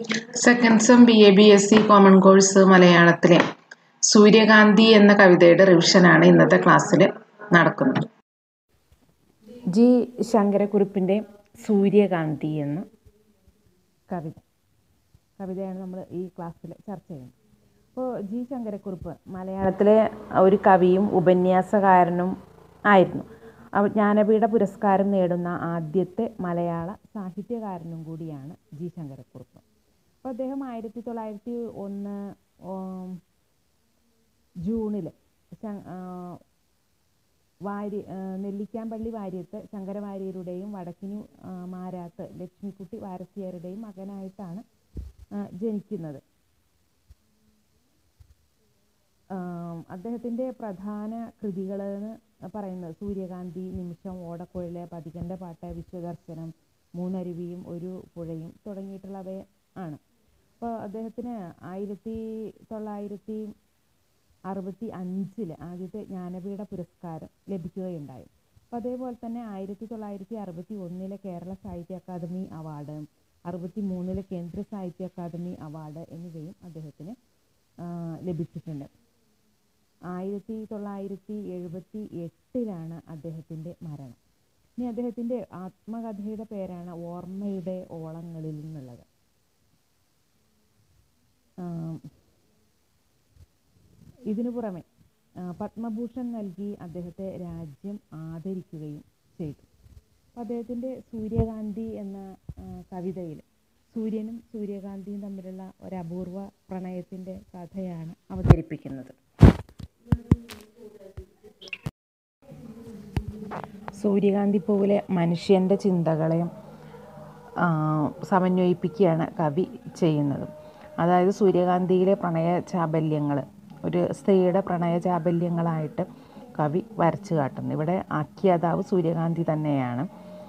second sem B A B S C common course മലയാളത്തിലെ സൂര്യകാന്തി എന്ന കവിതയുടെ റിവിഷനാണ് ഇന്നത്തെ ക്ലാസ്സിൽ നടക്കുന്നത് ജി ശങ്കരക്കുറുപ്പിൻ്റെ സൂര്യകാന്തി എന്ന കവിത കവിതയാണ് നമ്മൾ ഈ ക്ലാസ്സിൽ ചർച്ച ചെയ്യുന്നത് അപ്പോൾ ജി ശങ്കരക്കുറുപ്പ് മലയാളത്തിലെ ഒരു കവിയും ഉപന്യാസകാരനും ആയിരുന്നു അവ ജ്ഞാനപീഠ പുരസ്കാരം നേടുന്ന ആദ്യത്തെ മലയാള സാഹിത്യകാരനും കൂടിയാണ് ജി ശങ്കരക്കുറുപ്പ് അപ്പോൾ അദ്ദേഹം ആയിരത്തി തൊള്ളായിരത്തി ഒന്ന് ജൂണിൽ വാരി നെല്ലിക്കാമ്പള്ളി വാര്യത്ത് ശങ്കരവാര്യരുടെയും വടക്കിനി മാരാത്ത് ലക്ഷ്മിക്കുട്ടി വാരസ്യരുടെയും മകനായിട്ടാണ് ജനിക്കുന്നത് അദ്ദേഹത്തിൻ്റെ പ്രധാന കൃതികൾ എന്ന് പറയുന്നത് സൂര്യകാന്തി നിമിഷം ഓടക്കുഴല് പതികൻ്റെ പാട്ട് വിശ്വദർശനം മൂന്നരുവിയും ഒരു പുഴയും തുടങ്ങിയിട്ടുള്ളവ ആണ് അപ്പോൾ അദ്ദേഹത്തിന് ആയിരത്തി തൊള്ളായിരത്തി അറുപത്തി അഞ്ചിൽ ആദ്യത്തെ ജ്ഞാനപീഠ പുരസ്കാരം ലഭിക്കുകയുണ്ടായി അപ്പോൾ അതേപോലെ തന്നെ ആയിരത്തി തൊള്ളായിരത്തി അറുപത്തി ഒന്നിലെ കേരള സാഹിത്യ അക്കാദമി അവാർഡ് അറുപത്തി മൂന്നിലെ കേന്ദ്ര സാഹിത്യ അക്കാദമി അവാർഡ് എന്നിവയും അദ്ദേഹത്തിന് ലഭിച്ചിട്ടുണ്ട് ആയിരത്തി തൊള്ളായിരത്തി എഴുപത്തി എട്ടിലാണ് അദ്ദേഹത്തിൻ്റെ മരണം ഇനി അദ്ദേഹത്തിൻ്റെ ആത്മകഥയുടെ പേരാണ് ഓർമ്മയുടെ ഓളങ്ങളിൽ നിന്നുള്ളത് ഇതിനു പുറമെ പത്മഭൂഷൺ നൽകി അദ്ദേഹത്തെ രാജ്യം ആദരിക്കുകയും ചെയ്തു അപ്പോൾ അദ്ദേഹത്തിൻ്റെ സൂര്യകാന്തി എന്ന കവിതയിൽ സൂര്യനും സൂര്യകാന്തിയും തമ്മിലുള്ള ഒരു അപൂർവ പ്രണയത്തിൻ്റെ കഥയാണ് അവതരിപ്പിക്കുന്നത് സൂര്യകാന്തി പൂവിലെ മനുഷ്യൻ്റെ ചിന്തകളെയും സമന്വയിപ്പിക്കുകയാണ് കവി ചെയ്യുന്നത് അതായത് സൂര്യകാന്തിയിലെ പ്രണയ ചാബല്യങ്ങൾ ഒരു സ്ത്രീയുടെ പ്രണയ ചാബല്യങ്ങളായിട്ട് കവി വരച്ചു കാട്ടുന്നു ഇവിടെ ആഖ്യാതാവ് സൂര്യകാന്തി തന്നെയാണ്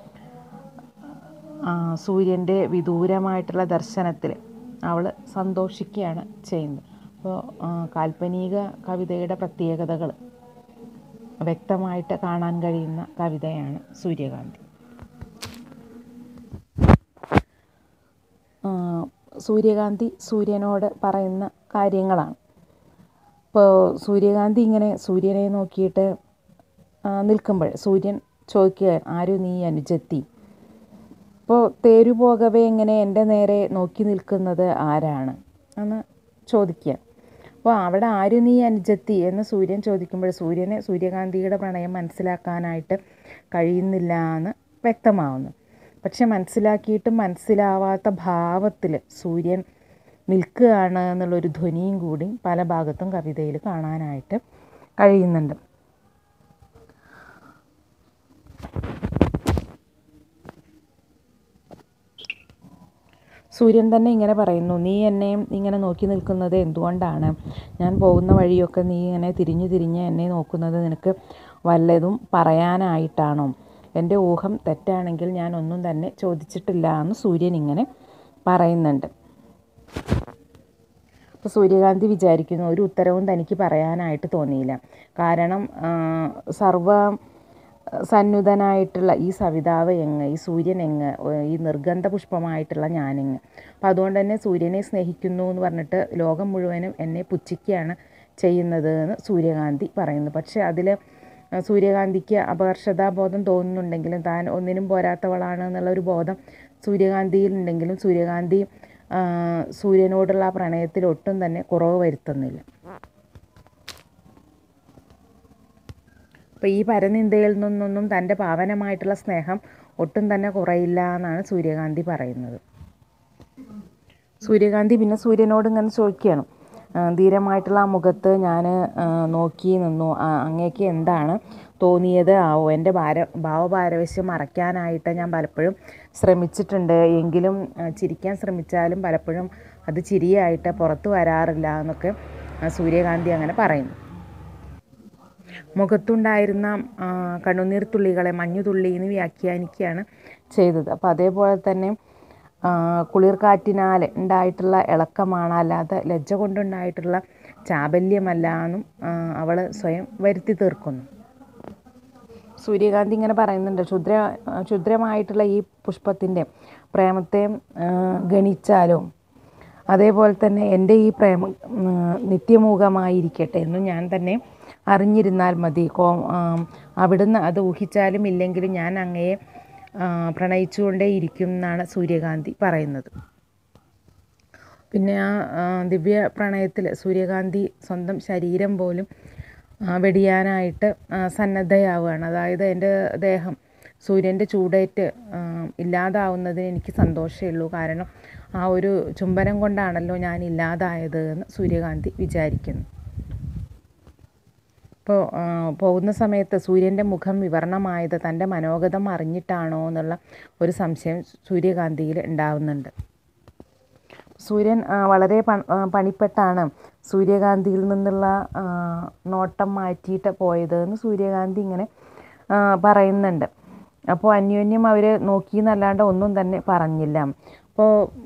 സൂര്യൻ്റെ വിദൂരമായിട്ടുള്ള ദർശനത്തിൽ അവൾ സന്തോഷിക്കുകയാണ് ചെയ്യുന്നത് അപ്പോൾ കാൽപ്പനിക കവിതയുടെ പ്രത്യേകതകൾ വ്യക്തമായിട്ട് കാണാൻ കഴിയുന്ന കവിതയാണ് സൂര്യകാന്തി സൂര്യകാന്തി സൂര്യനോട് പറയുന്ന കാര്യങ്ങളാണ് ഇപ്പോൾ സൂര്യകാന്തി ഇങ്ങനെ സൂര്യനെ നോക്കിയിട്ട് നിൽക്കുമ്പോൾ സൂര്യൻ ചോദിക്കുക ആരും നീ അനുജത്തി ഇപ്പോൾ തേരു പോകവേ ഇങ്ങനെ എൻ്റെ നേരെ നോക്കി നിൽക്കുന്നത് ആരാണ് എന്ന് ചോദിക്കുക അപ്പോൾ അവിടെ ആര് നീ അനുജത്തി എന്ന് സൂര്യൻ ചോദിക്കുമ്പോൾ സൂര്യനെ സൂര്യകാന്തിയുടെ പ്രണയം മനസ്സിലാക്കാനായിട്ട് കഴിയുന്നില്ല എന്ന് വ്യക്തമാവുന്നു പക്ഷെ മനസ്സിലാക്കിയിട്ടും മനസ്സിലാവാത്ത ഭാവത്തിൽ സൂര്യൻ നിൽക്കുകയാണ് എന്നുള്ളൊരു ധ്വനിയും കൂടി പല ഭാഗത്തും കവിതയിൽ കാണാനായിട്ട് കഴിയുന്നുണ്ട് സൂര്യൻ തന്നെ ഇങ്ങനെ പറയുന്നു നീ എന്നെ ഇങ്ങനെ നോക്കി നിൽക്കുന്നത് എന്തുകൊണ്ടാണ് ഞാൻ പോകുന്ന വഴിയൊക്കെ നീ ഇങ്ങനെ തിരിഞ്ഞു തിരിഞ്ഞ് എന്നെ നോക്കുന്നത് നിനക്ക് വല്ലതും പറയാനായിട്ടാണോ എൻ്റെ ഊഹം തെറ്റാണെങ്കിൽ ഞാൻ ഒന്നും തന്നെ ചോദിച്ചിട്ടില്ല എന്ന് സൂര്യൻ ഇങ്ങനെ പറയുന്നുണ്ട് അപ്പോൾ സൂര്യകാന്തി വിചാരിക്കുന്നു ഒരു ഉത്തരവും തനിക്ക് പറയാനായിട്ട് തോന്നിയില്ല കാരണം സർവ സന്നുതനായിട്ടുള്ള ഈ സവിതാവ് എങ്ങ് ഈ സൂര്യൻ എങ്ങ് ഈ നിർഗന്ധ പുഷ്പമായിട്ടുള്ള ഞാനെങ്ങ് അപ്പം അതുകൊണ്ട് തന്നെ സൂര്യനെ സ്നേഹിക്കുന്നു എന്ന് പറഞ്ഞിട്ട് ലോകം മുഴുവനും എന്നെ പുച്ഛിക്കുകയാണ് ചെയ്യുന്നത് എന്ന് സൂര്യകാന്തി പറയുന്നു പക്ഷേ അതിൽ സൂര്യകാന്തിക്ക് അപകർഷതാബോധം തോന്നുന്നുണ്ടെങ്കിലും താൻ ഒന്നിനും പോരാത്തവളാണ് എന്നുള്ളൊരു ബോധം സൂര്യകാന്തിയിലുണ്ടെങ്കിലും സൂര്യകാന്തി സൂര്യനോടുള്ള ആ പ്രണയത്തിൽ ഒട്ടും തന്നെ കുറവ് വരുത്തുന്നില്ല അപ്പോൾ ഈ പരനിന്ദയിൽ നിന്നൊന്നും തൻ്റെ പാവനമായിട്ടുള്ള സ്നേഹം ഒട്ടും തന്നെ കുറയില്ല എന്നാണ് സൂര്യകാന്തി പറയുന്നത് സൂര്യകാന്തി പിന്നെ സൂര്യനോട് ഇങ്ങനെ ചോദിക്കുകയാണ് ധീരമായിട്ടുള്ള ആ മുഖത്ത് ഞാൻ നോക്കി നിന്നു അങ്ങേക്ക് എന്താണ് തോന്നിയത് ആവോ എൻ്റെ ഭാര ഭാവഭാരവശ്യം മറയ്ക്കാനായിട്ട് ഞാൻ പലപ്പോഴും ശ്രമിച്ചിട്ടുണ്ട് എങ്കിലും ചിരിക്കാൻ ശ്രമിച്ചാലും പലപ്പോഴും അത് ചിരിയായിട്ട് പുറത്തു വരാറില്ല എന്നൊക്കെ സൂര്യകാന്തി അങ്ങനെ പറയുന്നു മുഖത്തുണ്ടായിരുന്ന കണ്ണുനീർ തുള്ളികളെ മഞ്ഞുതുള്ളി എന്ന് വ്യാഖ്യാനിക്കുകയാണ് ചെയ്തത് അപ്പോൾ അതേപോലെ തന്നെ കുളിർക്കാറ്റിനാൽ ഉണ്ടായിട്ടുള്ള ഇളക്കമാണ് അല്ലാതെ ലജ്ജ കൊണ്ടുണ്ടായിട്ടുള്ള ചാബല്യമല്ല എന്നും അവൾ സ്വയം വരുത്തി തീർക്കുന്നു സൂര്യകാന്തി ഇങ്ങനെ പറയുന്നുണ്ട് ക്ഷുദ്ര ക്ഷുദ്രമായിട്ടുള്ള ഈ പുഷ്പത്തിൻ്റെ പ്രേമത്തെ ആ, ഗണിച്ചാലോ അതേപോലെ തന്നെ എൻ്റെ ഈ പ്രേമം ഉം, നിത്യമൂകമായിരിക്കട്ടെ എന്ന് ഞാൻ തന്നെ അറിഞ്ഞിരുന്നാൽ മതി കോ ആം, അവിടുന്ന് അത് ഊഹിച്ചാലും ഇല്ലെങ്കിലും ഞാൻ അങ്ങയെ ആ, പ്രണയിച്ചുകൊണ്ടേ ഇരിക്കും എന്നാണ് സൂര്യകാന്തി പറയുന്നത് പിന്നെ ആ ആ, ദിവ്യ പ്രണയത്തിൽ സൂര്യകാന്തി സ്വന്തം ശരീരം പോലും ആ, വെടിയാനായിട്ട് ആ, സന്നദ്ധയാവുകയാണ് അതായത് എൻ്റെ ദേഹം സൂര്യൻ്റെ ചൂടേറ്റ് ആ, ഇല്ലാതാവുന്നതിന് എനിക്ക് സന്തോഷമേ ഉള്ളൂ കാരണം ആ ഒരു ചുംബനം കൊണ്ടാണല്ലോ ഞാൻ ഇല്ലാതായത് എന്ന് സൂര്യകാന്തി വിചാരിക്കുന്നു ഇപ്പോൾ പോകുന്ന സമയത്ത് സൂര്യൻ്റെ മുഖം വിവർണമായത് തൻ്റെ മനോഗതം അറിഞ്ഞിട്ടാണോ എന്നുള്ള ഒരു സംശയം സൂര്യകാന്തിയിൽ ഉണ്ടാവുന്നുണ്ട് സൂര്യൻ ആ, വളരെ പ- ആ, പണിപ്പെട്ടാണ് സൂര്യകാന്തിയിൽ നിന്നുള്ള ആ, നോട്ടം മാറ്റിയിട്ട് പോയത് എന്ന് സൂര്യകാന്തി ഇങ്ങനെ ആ, പറയുന്നുണ്ട് അപ്പോൾ അന്യോന്യം അവർ നോക്കിയെന്നല്ലാണ്ട് ഒന്നും തന്നെ പറഞ്ഞില്ല അപ്പോൾ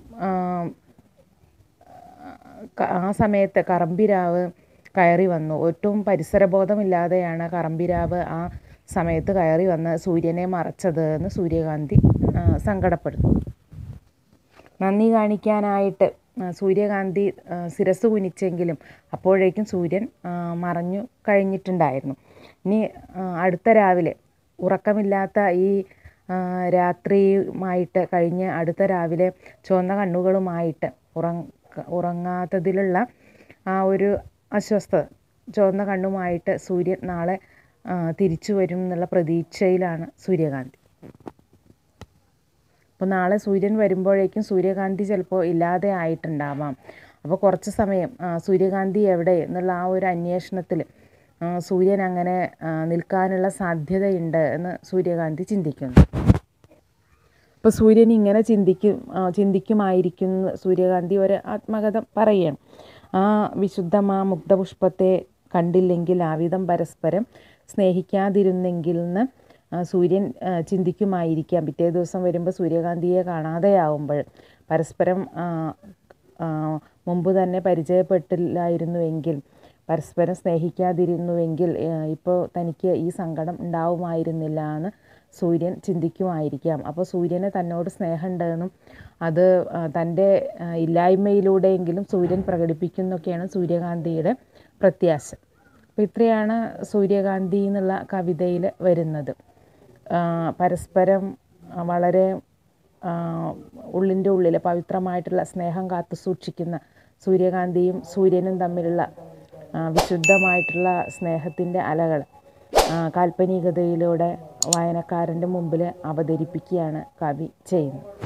ക- ആ സമയത്ത് കറമ്പിരാവ് കയറി വന്നു ഒട്ടും പരിസരബോധമില്ലാതെയാണ് കറമ്പിരാവ് ആ സമയത്ത് കയറി വന്ന് സൂര്യനെ മറച്ചത് എന്ന് സൂര്യകാന്തി ആ, സങ്കടപ്പെടുന്നു നന്ദി കാണിക്കാനായിട്ട് ആ, സൂര്യകാന്തി ആ, ശിരസ് കുനിച്ചെങ്കിലും അപ്പോഴേക്കും സൂര്യൻ ആ, മറഞ്ഞു കഴിഞ്ഞിട്ടുണ്ടായിരുന്നു ഇനി ആ, അടുത്ത രാവിലെ ഉറക്കമില്ലാത്ത ഈ ആ, രാത്രിയുമായിട്ട് കഴിഞ്ഞ് അടുത്ത രാവിലെ ചുവന്ന കണ്ണുകളുമായിട്ട് ഉറങ്ങ ഉറങ്ങാത്തതിലുള്ള ആ ഒരു അസ്വസ്ഥത ചുവന്ന കണ്ണുമായിട്ട് സൂര്യൻ നാളെ ആ, തിരിച്ചു വരും എന്നുള്ള പ്രതീക്ഷയിലാണ് സൂര്യകാന്തി അപ്പോൾ നാളെ സൂര്യൻ വരുമ്പോഴേക്കും സൂര്യകാന്തി ചിലപ്പോൾ ഇല്ലാതെ ആയിട്ടുണ്ടാവാം അപ്പോൾ കുറച്ച് സമയം ആ, സൂര്യകാന്തി എവിടെ എന്നുള്ള ആ ഒരു അന്വേഷണത്തിൽ സൂര്യൻ അങ്ങനെ ആ, നിൽക്കാനുള്ള സാധ്യതയുണ്ട് എന്ന് സൂര്യകാന്തി ചിന്തിക്കുന്നു അപ്പോൾ സൂര്യൻ ഇങ്ങനെ ചിന്തിക്കും ആ, ചിന്തിക്കുമായിരിക്കും എന്ന് സൂര്യകാന്തി ഒരു ആത്മകഥ പറയുകയാണ് ആ വിശുദ്ധമാ മുഗ്ധപുഷ്പത്തെ കണ്ടില്ലെങ്കിൽ ആവിധം പരസ്പരം സ്നേഹിക്കാതിരുന്നെങ്കിൽ എന്ന് ആ, സൂര്യൻ ആ, ചിന്തിക്കുമായിരിക്കാം പിറ്റേ ദിവസം വരുമ്പോൾ സൂര്യകാന്തിയെ കാണാതെയാവുമ്പോൾ പരസ്പരം ആ, ആ, മുമ്പ് തന്നെ പരിചയപ്പെട്ടില്ലായിരുന്നുവെങ്കിൽ പരസ്പരം സ്നേഹിക്കാതിരുന്നുവെങ്കിൽ ഇപ്പോൾ തനിക്ക് ഈ സങ്കടം ഉണ്ടാവുമായിരുന്നില്ല എന്ന് സൂര്യൻ ചിന്തിക്കുമായിരിക്കാം അപ്പോൾ സൂര്യന് തന്നോട് സ്നേഹമുണ്ടെന്നും അത് ആ, തൻ്റെ ആ, ഇല്ലായ്മയിലൂടെയെങ്കിലും സൂര്യൻ പ്രകടിപ്പിക്കുന്നൊക്കെയാണ് സൂര്യകാന്തിയുടെ പ്രത്യാശ അപ്പോൾ ഇത്രയാണ് സൂര്യകാന്തി എന്നുള്ള കവിതയിൽ വരുന്നത് ആ, പരസ്പരം ആ, വളരെ ആ, ഉള്ളിൻ്റെ ഉള്ളിൽ പവിത്രമായിട്ടുള്ള സ്നേഹം കാത്തു സൂക്ഷിക്കുന്ന സൂര്യകാന്തിയും സൂര്യനും തമ്മിലുള്ള ആ, വിശുദ്ധമായിട്ടുള്ള സ്നേഹത്തിൻ്റെ അലകൾ ആ, കാൽപ്പനികതയിലൂടെ വായനക്കാരൻ്റെ മുമ്പിൽ അവതരിപ്പിക്കുകയാണ് കവി ചെയ്യുന്നത്